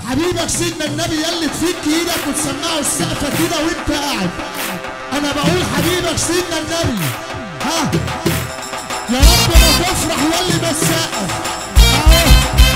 حبيبك سيدنا النبي يلي تفك ايدك وتسمعه السقفة كده وانت قاعد انا بقول حبيبك سيدنا النبي ها يا رب ما تفرح يلي بتسقف اهو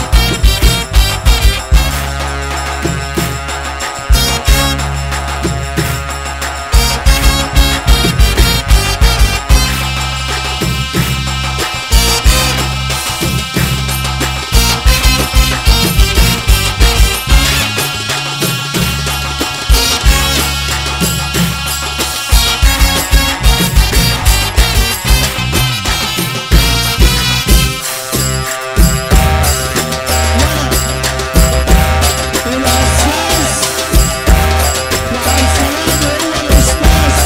الأستاذ وعلى السلامة هو الأستاذ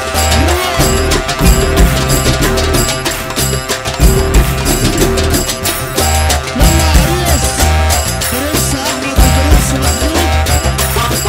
يلا عريس برنس أحمد وبرنس محمود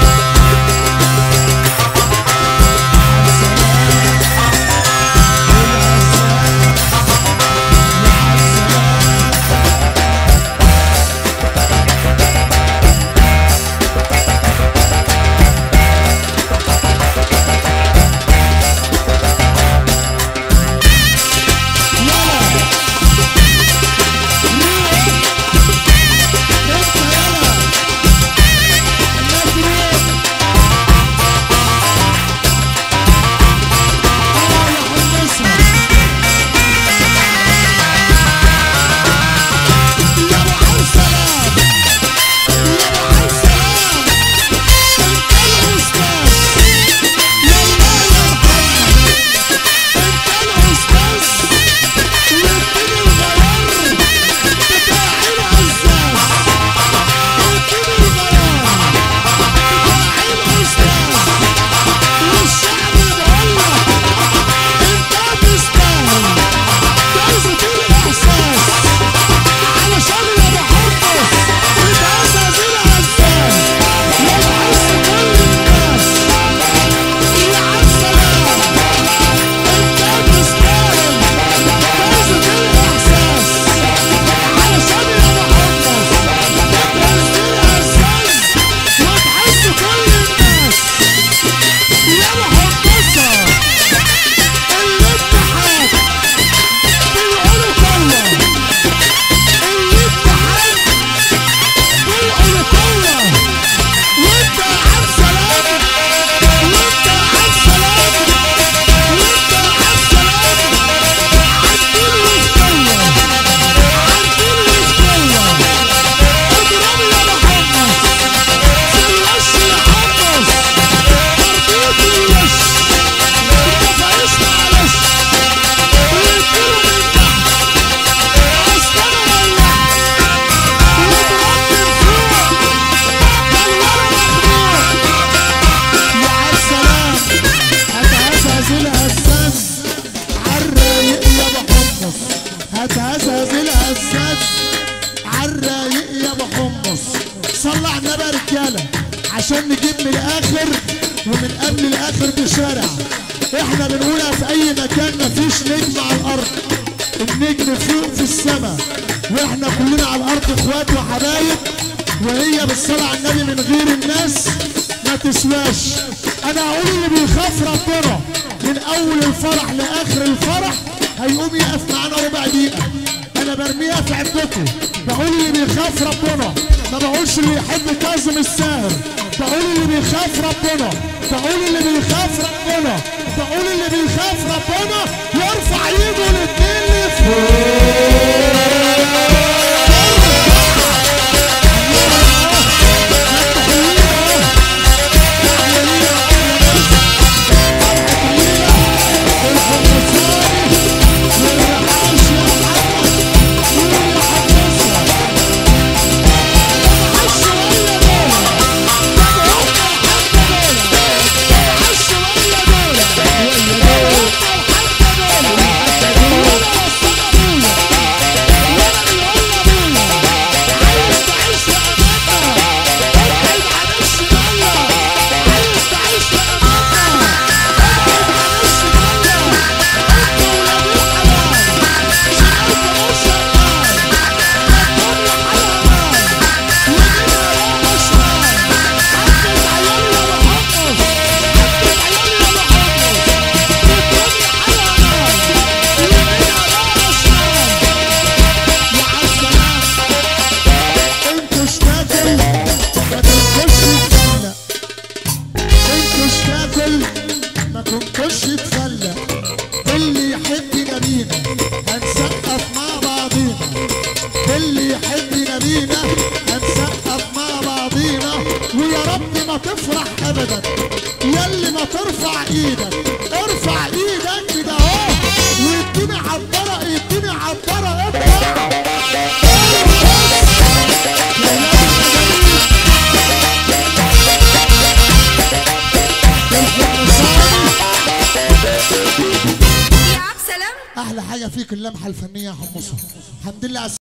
يا سلام هتهزهز الهزاز عالرايق يا ابو حمص هتهزهز الهزاز عالرايق يا ابو حمص صلى على النبي يا رجاله عشان نجيب من الاخر ومن قبل الاخر بشارع احنا بنقولها في اي مكان مفيش نجم على الارض النجم فوق في السماء واحنا كلنا على الارض اخوات وحبايب وهي بالصلاه على النبي من غير الناس ما تسواش انا هقول اللي بيخاف ربنا من اول الفرح لاخر الفرح هيقوم يقف معانا ربع دقيقه انا برميها في عندكم بقول اللي بيخاف ربنا ما بقولش اللي يحب كاظم الساهر بقول اللي بيخاف ربنا بقول اللي بيخاف ربنا بقول اللي بيخاف ربنا يرفع ايده الاتنين لفوق Thank ايدك ارفع ايدك كده اهو واديني عبارة اديني عبارة اطلع يا ولاد المجانين. الحمصاني يا عبد سلام احلى حاجه فيك اللمحه الفنيه يا حمصه الحمد لله على